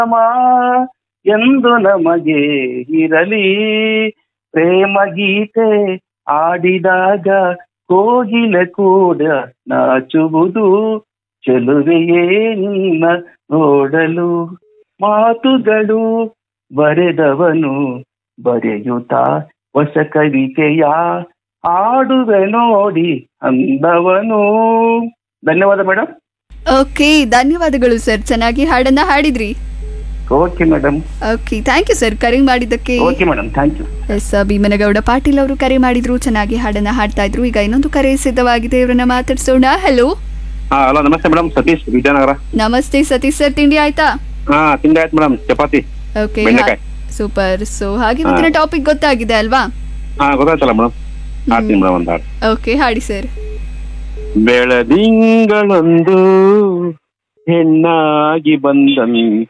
ಸಮ ಎಂದು ನಮಗೆ ಇರಲಿ ಪ್ರೇಮ ಗೀತೆ ಆಡಿದಾಗ ಕೋಗಿಲ ಕೂಡ ನಾಚುವುದು ಚೆಲುವೆಯೇ ನಿನ್ನ ನೋಡಲು ಮಾತುಗಳು ಬರೆದವನು ಬರೆಯುತ್ತಾ ಹೊಸ ಕವಿತೆಯ ಆಡುವೆ ನೋಡಿ ಅಂದವನು ಧನ್ಯವಾದ ಮೇಡಮ್ ಓಕೆ ಧನ್ಯವಾದಗಳು ಸರ್ ಚೆನ್ನಾಗಿ ಹಾಡನ್ನ ಹಾಡಿದ್ರಿ okay madam okay thank you sir ಕರೆ ಮಾಡಿದ್ದಕ್ಕೆ okay madam thank you S Bheemanagouda Patil ಅವರು ಕರೆ ಮಾಡಿದ್ರು ಚೆನ್ನಾಗಿ ಹಾಡನ್ನ ಹಾಡ್ತಾ ಇದ್ರು ಈಗ ಇನ್ನೊಂದು ಕರೆ ಸಿದ್ಧವಾಗಿದೆ ಇವರನ್ನ ಮಾತಾಡ್ಸೋಣ ಹಲೋ ಹಾ ಹಲೋ ನಮಸ್ತೆ ಮೇಡಮ್ ಸತೀಶ್ ವಿಜಯನಗರ ನಮಸ್ತೆ ಸತೀಶ್ ಸರ್ ತಿಂಡಿ ಆಯ್ತಾ ಹಾ ತಿಂಡಿ ಆಯ್ತು ಮೇಡಮ್ ಚಪಾತಿ ಓಕೆ ಬೆಂಡೆಕಾಯಿ. ಸೂಪರ್ ಸೊ ಹಾಗೆ ಇವತ್ತಿನ ಟಾಪಿಕ್ ಗೊತ್ತಾಗಿದೆ ಅಲ್ವಾ ಹಾ ಗೊತ್ತಾಯ್ತಲ್ಲ ಮೇಡಮ್ ಹಾಡ್ತೀನಿ ಮೇಡಮ್ ಒಂದು ಹಾಡು ಓಕೆ ಹಾಡಿ ಸರ್ ಬೆಳದಿಂಗಳೊಂದು ಹೆಣ್ಣಾಗಿ ಬಂದಂತೆ